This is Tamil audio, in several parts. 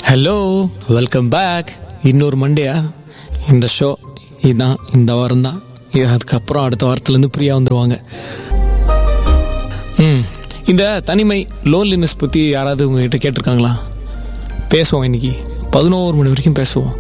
ஹலோ வெல்கம் பேக் இன்னொரு மண்டேயா இந்த ஷோ இதுதான் இந்த வாரம் தான் இது அதுக்கப்புறம் அடுத்த வாரத்துலேருந்து ஃப்ரீயாக வந்துடுவாங்க ம் இந்த தனிமை லோன்லினஸ் பற்றி யாராவது உங்ககிட்ட கேட்டிருக்காங்களா பேசுவோம் இன்னைக்கு பதினோரு மணி வரைக்கும் பேசுவோம்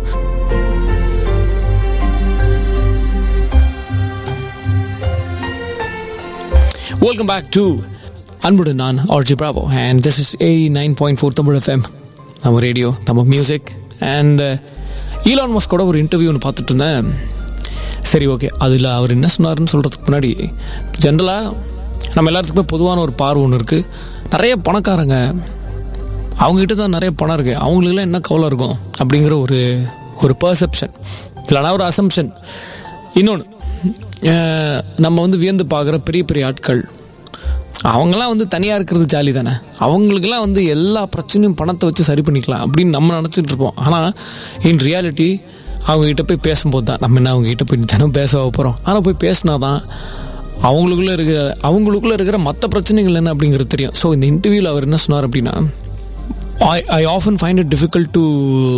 வெல்கம் பேக் டு அன்புடு நான் RJ Bravo and this is eighty nine point four Tamil FM நம்ம ரேடியோ நம்ம மியூசிக் அண்ட் ஈலான் மஸ்கோட ஒரு இன்டர்வியூ ஒன்று பார்த்துட்டு இருந்தேன் சரி ஓகே அதில் அவர் என்ன சொன்னாருன்னு சொல்கிறதுக்கு முன்னாடி ஜென்ரலாக நம்ம எல்லாத்துக்குமே பொதுவான ஒரு பார்வை ஒன்று இருக்குது நிறைய பணக்காரங்க அவங்ககிட்ட தான் நிறைய பணம் இருக்குது அவங்களுக்குலாம் என்ன கவலை இருக்கும் அப்படிங்கிற ஒரு ஒரு பர்செப்ஷன் இல்லைனா ஒரு அசம்ஷன் இன்னொன்று நம்ம வந்து வியந்து பார்க்குற பெரிய பெரிய ஆட்கள் அவங்களாம் வந்து தனியாக இருக்கிறது ஜாலி தானே அவங்களுக்கெல்லாம் வந்து எல்லா பிரச்சனையும் பணத்தை வச்சு சரி பண்ணிக்கலாம் அப்படின்னு நம்ம நினச்சிட்டு இருப்போம் ஆனால் இன் ரியாலிட்டி அவங்ககிட்ட போய் பேசும்போது தான் நம்ம என்ன அவங்ககிட்ட போய் தினம் பேச போகிறோம் ஆனால் போய் பேசினா தான் அவங்களுக்குள்ளே இருக்கிற அவங்களுக்குள்ளே இருக்கிற மற்ற பிரச்சனைகள் என்ன அப்படிங்கிறது தெரியும் ஸோ இந்த இன்டர்வியூவில் அவர் என்ன சொன்னார் அப்படின்னா I I often find it difficult to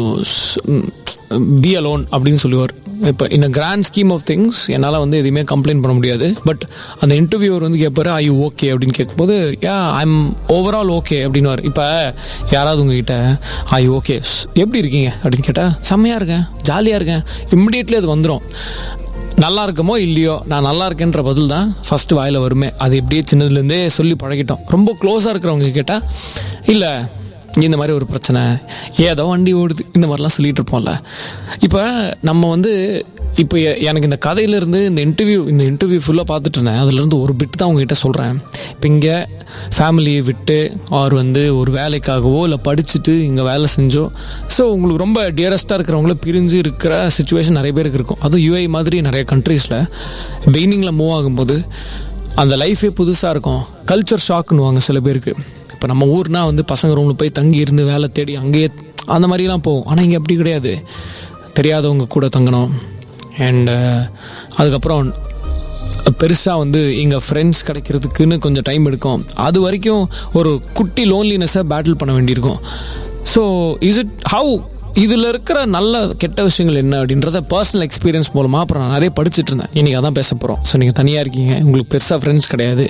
be alone அப்படின்னு சொல்லுவார் இப்போ இந்த கிராண்ட் ஸ்கீம் ஆஃப் திங்ஸ் என்னால் வந்து எதுவுமே கம்ப்ளைண்ட் பண்ண முடியாது பட் அந்த இன்டர்வியூவர் வந்து கேட்பாரு ஐ ஓகே அப்படின்னு கேட்கும்போது யா ஐம் ஓவரால் ஓகே அப்படின்னு இப்போ யாராவது உங்ககிட்ட ஐ ஓகே எப்படி இருக்கீங்க அப்படின்னு கேட்டால் செம்மையாக இருக்கேன் ஜாலியாக இருக்கேன் இம்மிடியட்லி அது வந்துடும் நல்லா இருக்குமோ இல்லையோ நான் நல்லா இருக்கேன்ற பதில் தான் ஃபர்ஸ்ட் வாயில் வருமே அது எப்படியே சின்னதுலேருந்தே சொல்லி பழகிட்டோம் ரொம்ப க்ளோஸாக இருக்கிறவங்க கேட்டால் இல்லை இந்த மாதிரி ஒரு பிரச்சனை ஏதோ வண்டி ஓடுது இந்த மாதிரிலாம் சொல்லிட்டு இருப்போம்ல இப்போ நம்ம வந்து இப்போ எனக்கு இந்த கதையிலேருந்து இந்த இன்டர்வியூ இந்த இன்டர்வியூ ஃபுல்லாக பார்த்துட்டு இருந்தேன் அதுலேருந்து ஒரு பிட் தான் உங்ககிட்ட சொல்கிறேன் இப்போ இங்கே ஃபேமிலியை விட்டு அவர் வந்து ஒரு வேலைக்காகவோ இல்லை படிச்சுட்டு இங்கே வேலை செஞ்சோ ஸோ உங்களுக்கு ரொம்ப டியரஸ்ட்டாக இருக்கிறவங்கள பிரிஞ்சு இருக்கிற சுச்சுவேஷன் நிறைய பேருக்கு இருக்கும் அதுவும் யூஐ மாதிரி நிறைய கண்ட்ரீஸில் பெய்னிங்கில் மூவ் ஆகும்போது அந்த லைஃபே புதுசாக இருக்கும் கல்ச்சர் ஷாக்குன்னுவாங்க சில பேருக்கு இப்போ நம்ம ஊர்னா வந்து பசங்க ரூமில் போய் தங்கி இருந்து வேலை தேடி அங்கேயே அந்த மாதிரிலாம் போகும் ஆனால் இங்கே அப்படி கிடையாது தெரியாதவங்க கூட தங்கணும் அண்டு அதுக்கப்புறம் பெருசாக வந்து இங்கே ஃப்ரெண்ட்ஸ் கிடைக்கிறதுக்குன்னு கொஞ்சம் டைம் எடுக்கும் அது வரைக்கும் ஒரு குட்டி லோன்லினஸை பேட்டில் பண்ண வேண்டியிருக்கும் ஸோ இஸ் இட் ஹவு இதில் இருக்கிற நல்ல கெட்ட விஷயங்கள் என்ன அப்படின்றத பர்சனல் எக்ஸ்பீரியன்ஸ் மூலமாக அப்புறம் நான் நிறைய படிச்சுட்டு இருந்தேன் இன்றைக்கி அதான் பேச போகிறோம் ஸோ நீங்கள் தனியாக இருக்கீங்க உங்களுக்கு பெருசாக ஃப்ரெண்ட்ஸ் கிடையாது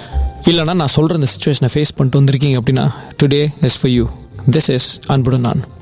இல்லைனா நான் சொல்கிற இந்த சுச்சுவேஷனை ஃபேஸ் பண்ணிட்டு வந்திருக்கீங்க அப்படின்னா today is for you this is அன்புடன் நான்